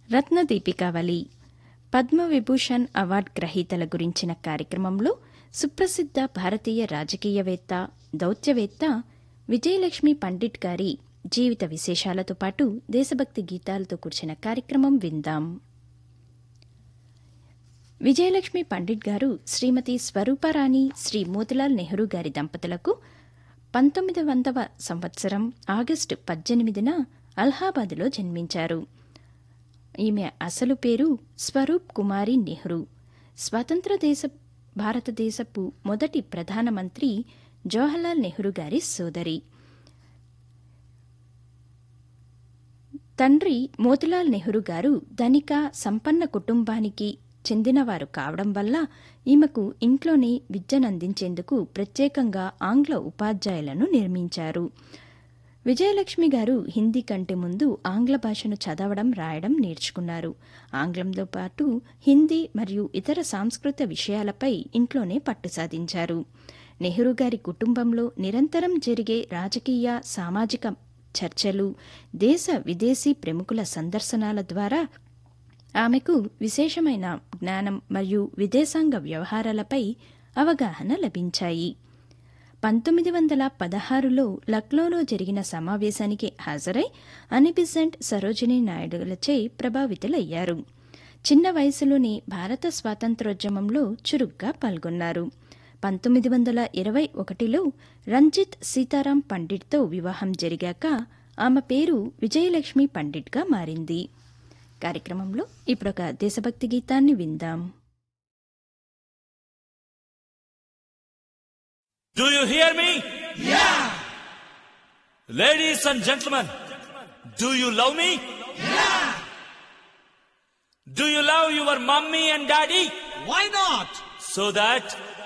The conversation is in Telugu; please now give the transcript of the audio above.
రత్నదీపికావళి పద్మవిభూషణ్ అవార్డు గ్రహీతల గురించిన కార్యక్రమంలో సుప్రసిద్ధ భారతీయ రాజకీయవేత్త దౌత్యవేత్త విజయలక్ష్మి పండిట్ గారి జీవిత విశేషాలతో పాటు దేశభక్తి గీతాలతో కూర్చిన కార్యక్రమం విందాం విజయలక్ష్మి పండిట్ గారు శ్రీమతి స్వరూపారాణి శ్రీ మోతిలాల్ నెహ్రూ గారి దంపతులకు పంతొమ్మిది వందవ సంవత్సరం ఆగస్టు పద్దెనిమిదిన అలహాబాద్లో జన్మించారు ఈమె అసలు పేరు స్వరూప్ కుమారి నెహ్రూ స్వతంత్ర దేశ భారతదేశపు మొదటి ప్రధానమంత్రి జవహర్లాల్ నెహ్రూ గారి సోదరి తండ్రి మోతిలాల్ నెహ్రూ గారు ధనిక సంపన్న కుటుంబానికి చెందినవారు కావడం వల్ల ఈమెకు ఇంట్లోనే విద్యనందించేందుకు ప్రత్యేకంగా ఆంగ్ల ఉపాధ్యాయులను నిర్మించారు విజయలక్ష్మి గారు హిందీ కంటే ముందు ఆంగ్ల భాషను చదవడం రాయడం నేర్చుకున్నారు ఆంగ్లంతో పాటు హిందీ మరియు ఇతర సాంస్కృత విషయాలపై ఇంట్లోనే పట్టు సాధించారు నెహ్రూ గారి కుటుంబంలో నిరంతరం జరిగే రాజకీయ సామాజిక చర్చలు దేశ విదేశీ ప్రముఖుల సందర్శనాల ద్వారా ఆమెకు విశేషమైన జ్ఞానం మరియు విదేశాంగ వ్యవహారాలపై అవగాహన లభించాయి పంతొమ్మిది వందల పదహారులో లక్నోలో జరిగిన సమావేశానికి హాజరై అనిబిసెంట్ సరోజినీ నాయుడులచే ప్రభావితులయ్యారు చిన్న వయసులోనే భారత స్వాతంత్రోద్యమంలో చురుగ్గా పాల్గొన్నారు పంతొమ్మిది వందల ఇరవై ఒకటిలో రంజిత్ సీతారాం పండిట్తో వివాహం జరిగాక ఆమె పేరు విజయలక్ష్మి పండిట్గా మారింది కార్యక్రమంలో ఇప్పుడొక దేశభక్తి గీతాన్ని విందాం Do you hear me? Yeah! Ladies and gentlemen, do you love me? Yeah! Do you love your mommy and daddy? Why not? So that